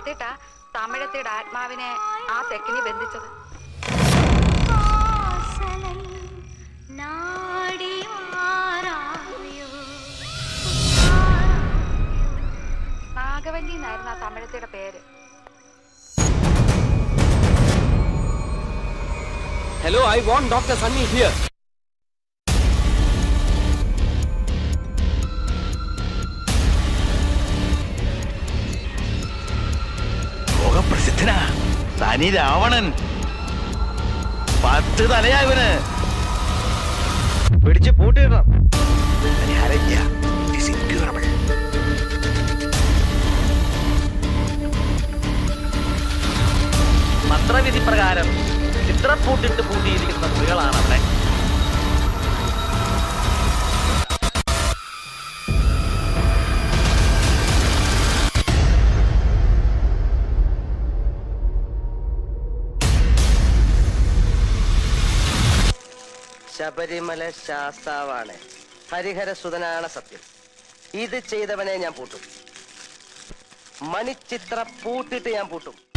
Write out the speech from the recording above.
ഓർത്തിട്ടാ തമിഴത്തിയുടെ ആത്മാവിനെ ആ തെക്കിനി ബന്ധിച്ചത് വാസലൻ നാടി മാറായോ നാഗവല്ലി എന്നായിരുന്നു ആ തമിഴത്തിയുടെ പേര് Hello, I want Dr. Sunny here. ലോകപ്രസിദ്ധനാ തനി രാവണൻ പത്ത് തലയാ ഇവന് പിടിച്ച് പൂട്ടിയിടണം പരിഹാരമില്ല It is incurable. മന്ത്രവിധി പ്രകാരം ചിത്രപ്പൂട്ടിട്ട് പൂട്ടിയിരിക്കുന്ന മുറികളാണ് അവിടെ ശബരിമല ശാസ്താവാണ് ഹരിഹരസുതനാണ് സത്യം ഇത് ചെയ്തവനെ ഞാൻ പൂട്ടും മണിച്ചിത്ര പൂട്ടിട്ട് ഞാൻ പൂട്ടും